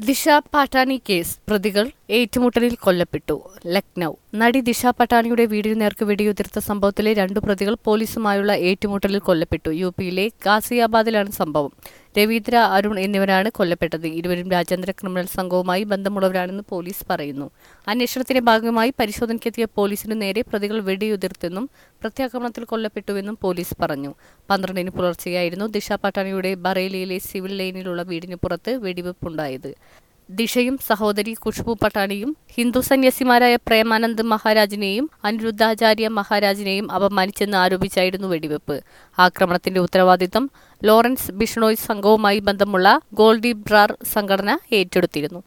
ദിശ പാട്ടാനി കേസ് പ്രതികൾ ഏറ്റുമുട്ടലിൽ കൊല്ലപ്പെട്ടു ലക്നൌ നടി ദിശ പട്ടാണിയുടെ വീടിന് നേർക്ക് വെടിയുതിർത്ത സംഭവത്തിലെ രണ്ടു പ്രതികൾ പോലീസുമായുള്ള ഏറ്റുമുട്ടലിൽ കൊല്ലപ്പെട്ടു യു പിയിലെ ഗാസിയാബാദിലാണ് സംഭവം രവീന്ദ്ര അരുൺ എന്നിവരാണ് കൊല്ലപ്പെട്ടത് ഇരുവരും രാജ്യാന്തര ക്രിമിനൽ സംഘവുമായി ബന്ധമുള്ളവരാണെന്ന് പോലീസ് പറയുന്നു അന്വേഷണത്തിന്റെ ഭാഗമായി പരിശോധനയ്ക്കെത്തിയ പോലീസിനു നേരെ പ്രതികൾ വെടിയുതിർത്തെന്നും പ്രത്യാക്രമണത്തിൽ കൊല്ലപ്പെട്ടുവെന്നും പോലീസ് പറഞ്ഞു പന്ത്രണ്ടിന് പുലർച്ചെയായിരുന്നു ദിശ പട്ടാണിയുടെ ബറേലിയിലെ സിവിൽ ലൈനിലുള്ള വീടിന് പുറത്ത് വെടിവെപ്പുണ്ടായത് ദിഷയും സഹോദരി ഖുഷ്ബു പട്ടാണിയും ഹിന്ദു സന്യാസിമാരായ പ്രേമാനന്ദ് മഹാരാജിനെയും അനിരുദ്ധാചാര്യ മഹാരാജിനെയും അപമാനിച്ചെന്ന് ആരോപിച്ചായിരുന്നു വെടിവെപ്പ് ആക്രമണത്തിന്റെ ഉത്തരവാദിത്തം ലോറൻസ് ബിഷ്ണോയ് സംഘവുമായി ബന്ധമുള്ള ഗോൾഡി ബ്രാർ സംഘടന ഏറ്റെടുത്തിരുന്നു